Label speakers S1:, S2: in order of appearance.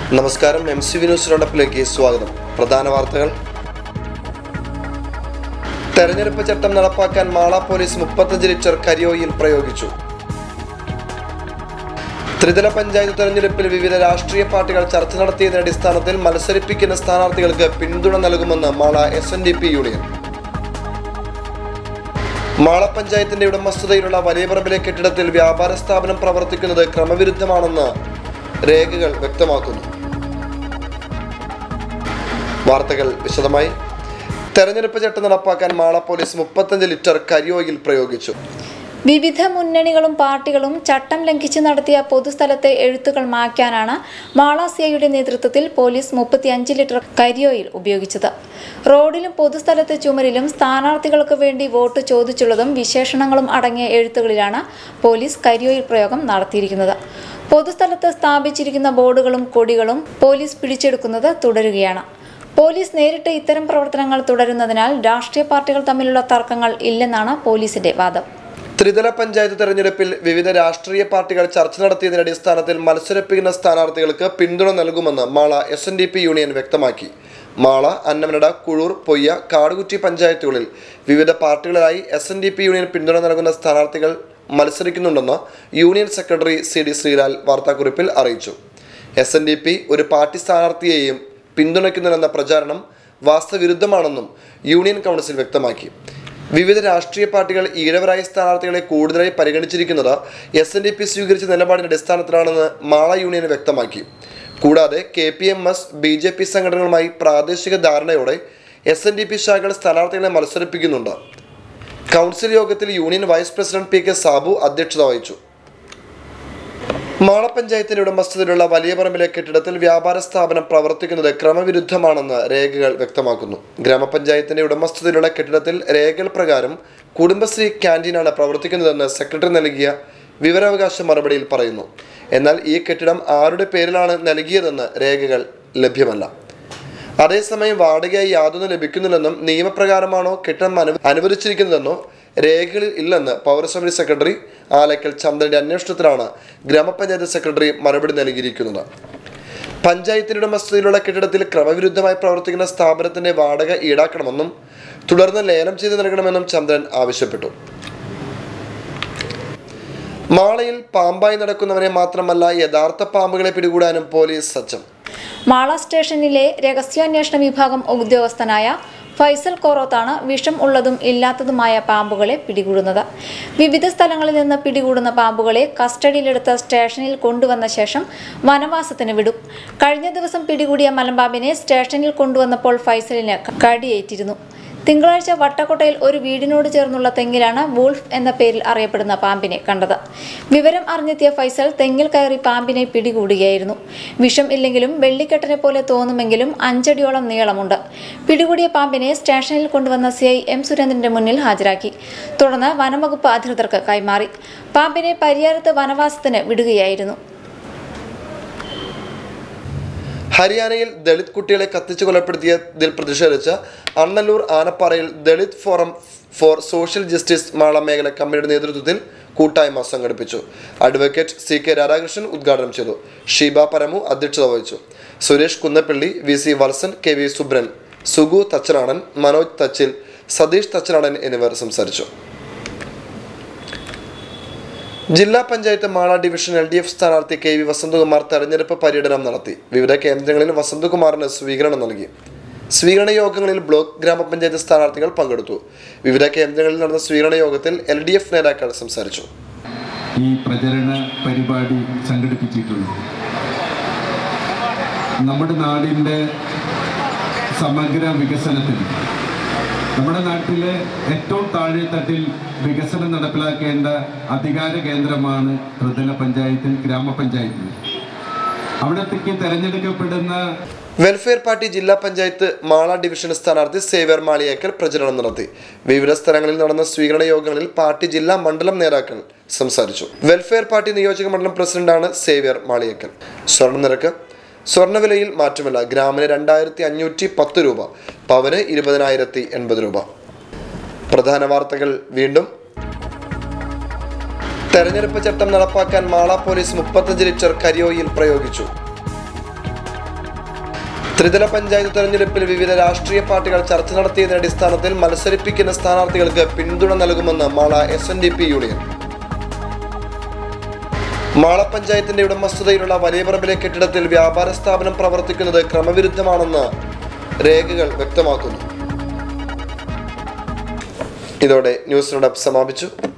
S1: നമസ്കാരം M C V news റൗണ്ടപ്പിലേക്ക് സ്വാഗതം പ്രധാന വാർത്തകൾ തെരഞ്ഞെടുപ്പ് ചട്ടം നടപ്പാക്കാൻ മാള പോലീസ് മുപ്പത്തഞ്ച് ലിറ്റർ കരിയോയിൽ പ്രയോഗിച്ചു ത്രിതല പഞ്ചായത്ത് തെരഞ്ഞെടുപ്പിൽ വിവിധ രാഷ്ട്രീയ പാർട്ടികൾ ചർച്ച നടത്തിയതിന്റെ അടിസ്ഥാനത്തിൽ മത്സരിപ്പിക്കുന്ന സ്ഥാനാർത്ഥികൾക്ക് പിന്തുണ നൽകുമെന്ന് Mala S N D P union Mala പഞ്ചായത്തിന്റെ ഉടമസ്ഥതയിലുള്ള വലിയപറമ്പിലെ കെട്ടിടത്തിൽ വ്യാപാര സ്ഥാപനം പ്രവർത്തിക്കുന്നത് ക്രമവിരുദ്ധമാണെന്ന് രേഖകൾ വ്യക്തമാക്കുന്നു വാർത്തകൾ വിശദമായി തെരഞ്ഞെടുപ്പ് ചട്ടം നടപ്പാക്കാൻ മാള പോലീസ് മുപ്പത്തഞ്ച് ലിറ്റർ കരിയോയിൽ പ്രയോഗിച്ചു
S2: വിവിധ മുന്നണികളും പാർട്ടികളും ചട്ടം ലംഘിച്ച് നടത്തിയ പൊതുസ്ഥലത്തെ എഴുത്തുകൾ മായ്ക്കാനാണ് മാള സിഐയുടെ നേതൃത്വത്തിൽ പോലീസ് മുപ്പത്തിയഞ്ച് ലിറ്റർ കരിയോയിൽ ഉപയോഗിച്ചത് റോഡിലും പൊതുസ്ഥലത്തെ ചുമരിലും സ്ഥാനാർത്ഥികൾക്ക് വേണ്ടി വോട്ട് ചോദിച്ചുള്ളതും വിശേഷണങ്ങളും അടങ്ങിയ എഴുത്തുകളിലാണ് പോലീസ് കരിയോയിൽ പ്രയോഗം നടത്തിയിരിക്കുന്നത് പൊതുസ്ഥലത്ത് സ്ഥാപിച്ചിരിക്കുന്ന ബോർഡുകളും കൊടികളും പോലീസ് പിടിച്ചെടുക്കുന്നത് തുടരുകയാണ് പോലീസ് നേരിട്ട് ഇത്തരം പ്രവർത്തനങ്ങൾ തുടരുന്നതിനാൽ രാഷ്ട്രീയ പാർട്ടികൾ തമ്മിലുള്ള തർക്കങ്ങൾ ഇല്ലെന്നാണ് പോലീസിന്റെ വാദം
S1: ത്രിതല പഞ്ചായത്ത് തെരഞ്ഞെടുപ്പിൽ വിവിധ രാഷ്ട്രീയ പാർട്ടികൾ ചർച്ച നടത്തിയതിന്റെ അടിസ്ഥാനത്തിൽ മത്സരിപ്പിക്കുന്ന സ്ഥാനാർത്ഥികൾക്ക് പിന്തുണ നൽകുമെന്ന് Mala S N D P union വ്യക്തമാക്കി മാള അന്നമനട കുഴൂർ പൊയ്യ കാടുകുറ്റി പഞ്ചായത്തുകളിൽ വിവിധ പാർട്ടികളായി S N D P union പിന്തുണ നൽകുന്ന സ്ഥാനാർത്ഥികൾ മത്സരിക്കുന്നുണ്ടെന്ന് union secretary C D Sreelal വാർത്താക്കുറിപ്പിൽ അറിയിച്ചു എസ് എൻ ഡി പി ഒരു പാർട്ടി സ്ഥാനാർത്ഥിയെയും പിന്തുണയ്ക്കുന്നില്ലെന്ന പ്രചാരണം വാസ്തവിരുദ്ധമാണെന്നും യൂണിയൻ കൗൺസിൽ വ്യക്തമാക്കി വിവിധ രാഷ്ട്രീയ പാർട്ടികൾ ഈഴവരായ സ്ഥാനാർത്ഥികളെ കൂടുതലായി പരിഗണിച്ചിരിക്കുന്നത് എസ് എൻ ഡി പി സ്വീകരിച്ച നിലപാടിന്റെ അടിസ്ഥാനത്തിലാണെന്ന് മാള യൂണിയൻ വ്യക്തമാക്കി കൂടാതെ K P M S B J P സംഘടനകളുമായി പ്രാദേശിക ധാരണയോടെ എസ് എൻ ഡി പി ശാഖകൾ സ്ഥാനാർത്ഥികളെ മത്സരിപ്പിക്കുന്നുണ്ട് കൗൺസിൽ യോഗത്തിൽ union vice president P K Sabu അധ്യക്ഷത വഹിച്ചു മാള പഞ്ചായത്തിന്റെ ഉടമസ്ഥതയിലുള്ള വലിയ പറമ്പിലെ കെട്ടിടത്തിൽ വ്യാപാര സ്ഥാപനം പ്രവർത്തിക്കുന്നത് ക്രമവിരുദ്ധമാണെന്ന് രേഖകൾ വ്യക്തമാക്കുന്നു ഗ്രാമപഞ്ചായത്തിന്റെ ഉടമസ്ഥതയിലുള്ള കെട്ടിടത്തിൽ രേഖകൾ പ്രകാരം കുടുംബശ്രീ ക്യാൻറ്റീനാണ് പ്രവർത്തിക്കുന്നതെന്ന് സെക്രട്ടറി നൽകിയ വിവരാവകാശ മറുപടിയിൽ പറയുന്നു എന്നാൽ ഈ കെട്ടിടം ആരുടെ പേരിലാണ് നൽകിയതെന്ന് രേഖകൾ ലഭ്യമല്ല അതേസമയം വാടകയായി യാതൊന്നും ലഭിക്കുന്നില്ലെന്നും നിയമപ്രകാരമാണോ കെട്ടിടം അനു അനുവദിച്ചിരിക്കുന്നതെന്നോ രേഖകളിൽ ഇല്ലെന്ന് പൗരസമിതി സെക്രട്ടറി ആലക്കൽ ചന്ദ്രന്റെ അന്വേഷണത്തിലാണ് ഗ്രാമപഞ്ചായത്ത് സെക്രട്ടറി മറുപടി നൽകിയിരിക്കുന്നത് പഞ്ചായത്തിന്റെ ഉടമസ്ഥതയിലുള്ള കെട്ടിടത്തിൽ ക്രമവിരുദ്ധമായി പ്രവർത്തിക്കുന്ന സ്ഥാപനത്തിന്റെ വാടക ഈടാക്കണമെന്നും തുടർന്ന് ലേലം ചെയ്ത് നൽകണമെന്നും ചന്ദ്രൻ ആവശ്യപ്പെട്ടു മാളയിൽ പാമ്പായി നടക്കുന്നവരെ മാത്രമല്ല യഥാർത്ഥ പാമ്പുകളെ പിടികൂടാനും പോലീസ് സജ്ജം
S2: മാള സ്റ്റേഷനിലെ രഹസ്യാന്വേഷണ വിഭാഗം ഉദ്യോഗസ്ഥനായ ഫൈസൽ കോറോത്താണ് വിഷം ഉള്ളതും ഇല്ലാത്തതുമായ പാമ്പുകളെ പിടികൂടുന്നത് വിവിധ സ്ഥലങ്ങളിൽ നിന്ന് പിടികൂടുന്ന പാമ്പുകളെ കസ്റ്റഡിയിലെടുത്ത് സ്റ്റേഷനിൽ കൊണ്ടുവന്ന ശേഷം വനവാസത്തിന് വിടും കഴിഞ്ഞ ദിവസം പിടികൂടിയ മലമ്പാമ്പിനെ സ്റ്റേഷനിൽ കൊണ്ടുവന്നപ്പോൾ ഫൈസലിന് കടിയേറ്റിരുന്നു തിങ്കളാഴ്ച വട്ടക്കോട്ടയിൽ ഒരു വീടിനോട് ചേർന്നുള്ള തെങ്ങിലാണ് വൂൾഫ് എന്ന പേരിൽ അറിയപ്പെടുന്ന പാമ്പിനെ കണ്ടത് വിവരം അറിഞ്ഞെത്തിയ ഫൈസൽ തെങ്ങിൽ കയറി പാമ്പിനെ പിടികൂടുകയായിരുന്നു വിഷം ഇല്ലെങ്കിലും വെള്ളിക്കെട്ടനെ പോലെ തോന്നുമെങ്കിലും അഞ്ചടിയോളം നീളമുണ്ട് പിടികൂടിയ പാമ്പിനെ സ്റ്റേഷനിൽ കൊണ്ടുവന്ന സി ഐ എം സുരേന്ദ്രന്റെ മുന്നിൽ ഹാജരാക്കി തുടർന്ന് വനംവകുപ്പ് അധികൃതർക്ക് കൈമാറി പാമ്പിനെ പരിയാരത്ത് വനവാസത്തിന് വിടുകയായിരുന്നു
S1: ഹരിയാനയിൽ ദളിത് കുട്ടികളെ കത്തിച്ചു കൊലപ്പെടുത്തിയതിൽ പ്രതിഷേധിച്ച് അണ്ണല്ലൂർ ആനപ്പാറയിൽ Dalit forum for social justice Mala മേഖല കമ്മിറ്റിയുടെ നേതൃത്വത്തിൽ കൂട്ടായ്മ സംഘടിപ്പിച്ചു അഡ്വക്കേറ്റ് സി കെ രാധാകൃഷ്ണൻ ഉദ്ഘാടനം ചെയ്തു ഷീബ പരമു അധ്യക്ഷത വഹിച്ചു Suresh Kunnappally V C Valsan K V Subran Sugu Thachanadan Manoj Thachil Satheesh Thachanadan എന്നിവർ സംസാരിച്ചു ജില്ലാ panchayat Mala division L D F സ്ഥാനാർത്ഥി കെ വി വസന്തകുമാർ തെരഞ്ഞെടുപ്പ് പര്യടനം നടത്തി വിവിധ കേന്ദ്രങ്ങളിൽ വസന്തകുമാറിന് സ്വീകരണം നൽകി സ്വീകരണ യോഗങ്ങളിൽ ബ്ലോക്ക് ഗ്രാമപഞ്ചായത്ത് സ്ഥാനാർത്ഥികൾ പങ്കെടുത്തു വിവിധ കേന്ദ്രങ്ങളിൽ നടന്ന സ്വീകരണ യോഗത്തിൽ എൽ ഡി എഫ് നേതാക്കൾ സംസാരിച്ചു
S3: ഈ പ്രചരണ പരിപാടി സംഘടിപ്പിച്ചിട്ടുള്ളത് നമ്മുടെ നാടിൻ്റെ സമഗ്ര വികസനത്തിന് നമ്മുടെ നാട്ടിലെ ഏറ്റവും താഴെ തട്ടിൽ വികസനം നടപ്പിലാക്കേണ്ട അധികാര കേന്ദ്രമാണ് ത്രിതല പഞ്ചായത്തിൽ ഗ്രാമപഞ്ചായത്തിൽ അവിടത്തേക്ക് തെരഞ്ഞെടുക്കപ്പെടുന്ന
S1: വെൽഫെയർ പാർട്ടി ജില്ലാ പഞ്ചായത്ത് മാള ഡിവിഷൻ സ്ഥാനാർത്ഥി സേവ്യർ മാളിയേക്കൽ പ്രചരണം നടത്തി വിവിധ സ്ഥലങ്ങളിൽ നടന്ന സ്വീകരണ യോഗങ്ങളിൽ പാർട്ടി ജില്ലാ മണ്ഡലം നേതാക്കൾ സംസാരിച്ചു വെൽഫെയർ പാർട്ടി നിയോജക മണ്ഡലം പ്രസിഡന്റാണ് സേവ്യർ മാളിയേക്കൽ സ്വർണ്ണനിരക്ക് സ്വർണ്ണവിലയിൽ മാറ്റമില്ല ഗ്രാമിന് രണ്ടായിരത്തി അഞ്ഞൂറ്റി പത്ത് രൂപ പവന് ഇരുപതിനായിരത്തി എൺപത് രൂപ പ്രധാന വാർത്തകൾ വീണ്ടും തെരഞ്ഞെടുപ്പ് ചട്ടം നടപ്പാക്കാൻ മാള പോലീസ് മുപ്പത്തഞ്ച് ലിറ്റർ കരിയോയിൽ പ്രയോഗിച്ചു ത്രിതല പഞ്ചായത്ത് തെരഞ്ഞെടുപ്പിൽ വിവിധ രാഷ്ട്രീയ പാർട്ടികൾ ചർച്ച നടത്തിയതിന്റെ അടിസ്ഥാനത്തിൽ മത്സരിപ്പിക്കുന്ന സ്ഥാനാർത്ഥികൾക്ക് പിന്തുണ നൽകുമെന്ന് Mala S N D P union Mala പഞ്ചായത്തിന്റെ ഉടമസ്ഥതയിലുള്ള വലിയ പറമ്പിലെ കെട്ടിടത്തിൽ വ്യാപാര സ്ഥാപനം പ്രവർത്തിക്കുന്നത് ക്രമവിരുദ്ധമാണെന്ന് രേഖകൾ വ്യക്തമാക്കുന്നു ഇതോടെ ന്യൂസ് റൗണ്ടപ്പ് സമാപിച്ചു